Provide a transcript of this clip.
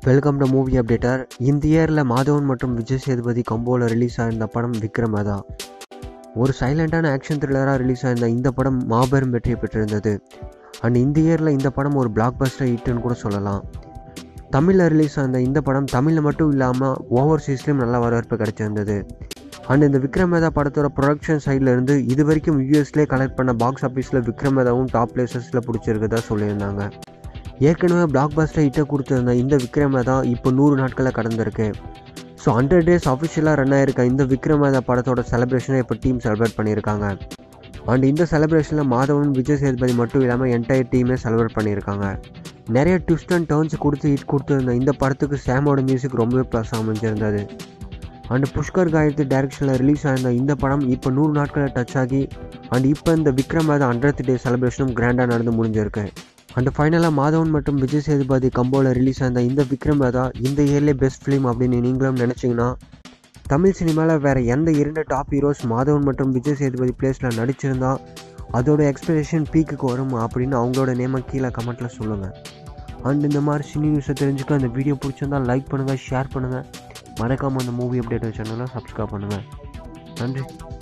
welcome to movie updater இந்த இயரில் மாதவன் மற்றும் விஜய் சேதுபதி கம்போவில் ரிலீஸ் ஆயிருந்த படம் விக்ரமதா ஒரு சைலண்டான ஆக்ஷன் த்ரில்லராக ரிலீஸ் ஆயிருந்த இந்த படம் மாபெரும் வெற்றியை பெற்றிருந்தது அண்ட் இந்த இயரில் இந்த படம் ஒரு பிளாக் பஸ்டர் ஹிட்டுன்னு கூட சொல்லலாம் தமிழில் ரிலீஸ் ஆன இந்த படம் தமிழில் மட்டும் இல்லாமல் ஓவர்சீஸ்லேயும் நல்ல வரவேற்பு கிடைச்சிருந்தது அண்ட் இந்த விக்ரமேதா படத்தோட ப்ரொடக்ஷன் சைடில் இருந்து இது வரைக்கும் யூஎஸ்லேயே கலெக்ட் பண்ண பாக்ஸ் ஆஃபீஸில் விக்ரமேதாவும் டாப் பிளேசஸில் பிடிச்சிருக்கதா சொல்லியிருந்தாங்க ஏற்கனவே பிளாக் பஸ்டர் ஹிட்டை கொடுத்துருந்த இந்த விக்ரமேதா இப்போ நூறு நாட்களில் கடந்திருக்கு ஸோ ஹண்ட்ரட் டேஸ் அஃபிஷியலாக ரன் ஆயிருக்க இந்த விக்ரமேதா படத்தோட செலிப்ரேஷனை இப்போ டீம் செலிப்ரேட் பண்ணியிருக்காங்க அண்ட் இந்த செலிப்ரேஷனில் மாதவன் விஜய் சேதுபதி மட்டும் இல்லாமல் என்டையர் டீமே செலிப்ரேட் பண்ணியிருக்காங்க நிறைய ட்விஸ்ட் அண்ட் டேர்ன்ஸ் கொடுத்து ஹிட் கொடுத்துருந்த இந்த படத்துக்கு சாமோட மியூசிக் ரொம்பவே ப்ளஸ் அமைஞ்சிருந்தது அண்ட் புஷ்கர் காயத்ரி டைரக்ஷனில் ரிலீஸ் ஆயிருந்த இந்த படம் இப்போ நூறு நாட்களில் டச் ஆகி அண்ட் இப்போ இந்த விக்ரமேதா ஹண்ட்ரட் டே செலிப்ரேஷனும் கிராண்டாக நடந்து முடிஞ்சிருக்கு அண்ட் ஃபைனலாக மாதவன் மற்றும் விஜய் சேதுபதி கம்போவில் ரிலீஸ் ஆன இந்த விக்ரமேதா இந்த இயர்லேயே பெஸ்ட் ஃபிலிம் அப்படின்னு நீங்களும் நினச்சிங்கன்னா தமிழ் சினிமாவில் வேறு எந்த இரண்டு டாப் ஹீரோஸ் மாதவன் மற்றும் விஜய் சேதுபதி பிளேஸில் நடிச்சிருந்தா அதோட எக்ஸ்பெக்டேஷன் பீக்குக்கு வரும் அப்படின்னு அவங்களோட நேமை கீழே கமெண்ட்டில் சொல்லுங்கள் அண்ட் இந்த மாதிரி சினி நியூஸை தெரிஞ்சுக்க அந்த வீடியோ பிடிச்சிருந்தா லைக் பண்ணுங்கள் ஷேர் பண்ணுங்கள் மறக்காமல் அந்த மூவி அப்டேட் சேனலை சப்ஸ்கிரைப் பண்ணுங்கள் நன்றி